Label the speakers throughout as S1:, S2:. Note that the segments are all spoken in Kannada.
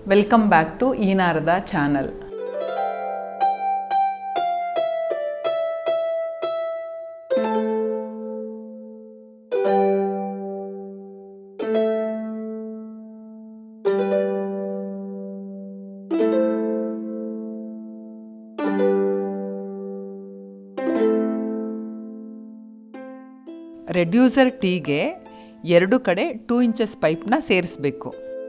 S1: ವೆಲ್ಕಮ್ ಬ್ಯಾಕ್ ಟು ಈ ನಾರದ ಚಾನಲ್ ರೆಡ್ಯೂಸರ್ ಟೀಗೆ ಎರಡು ಕಡೆ ಟೂ ಇಂಚಸ್ ಪೈಪ್ನ ಸೇರಿಸಬೇಕು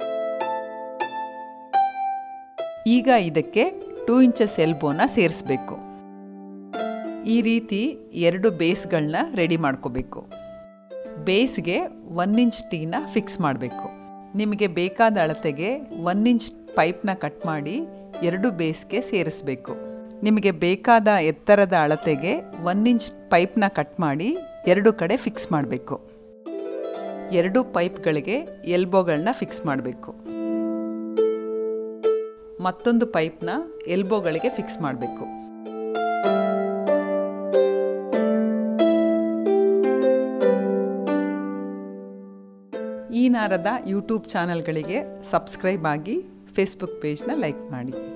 S1: ಈಗ ಇದಕ್ಕೆ ಟೂ ಇಂಚಸ್ ಎಲ್ಬೋನ ಸೇರಿಸಬೇಕು ಈ ರೀತಿ ಎರಡು ಬೇಸ್ಗಳನ್ನ ರೆಡಿ ಮಾಡ್ಕೋಬೇಕು ಬೇಸ್ಗೆ ಒನ್ ಇಂಚ್ ಟೀನ ಫಿಕ್ಸ್ ಮಾಡಬೇಕು ನಿಮಗೆ ಬೇಕಾದ ಅಳತೆಗೆ ಒನ್ ಇಂಚ್ ಪೈಪ್ನ ಕಟ್ ಮಾಡಿ ಎರಡು ಬೇಸ್ಗೆ ಸೇರಿಸಬೇಕು ನಿಮಗೆ ಬೇಕಾದ ಎತ್ತರದ ಅಳತೆಗೆ ಒನ್ ಇಂಚ್ ಪೈಪ್ನ ಕಟ್ ಮಾಡಿ ಎರಡು ಕಡೆ ಫಿಕ್ಸ್ ಮಾಡಬೇಕು ಎರಡು ಪೈಪ್ಗಳಿಗೆ ಎಲ್ಬೋಗಳನ್ನ ಫಿಕ್ಸ್ ಮಾಡಬೇಕು ಮತ್ತೊಂದು ಪೈಪ್ನ ಎಲ್ಬೋಗಳಿಗೆ ಫಿಕ್ಸ್ ಮಾಡಬೇಕು ಈ ನಾರದ ಯೂಟ್ಯೂಬ್ ಚಾನಲ್ಗಳಿಗೆ ಸಬ್ಸ್ಕ್ರೈಬ್ ಆಗಿ ಫೇಸ್ಬುಕ್ ಪೇಜ್ನ ಲೈಕ್ ಮಾಡಿ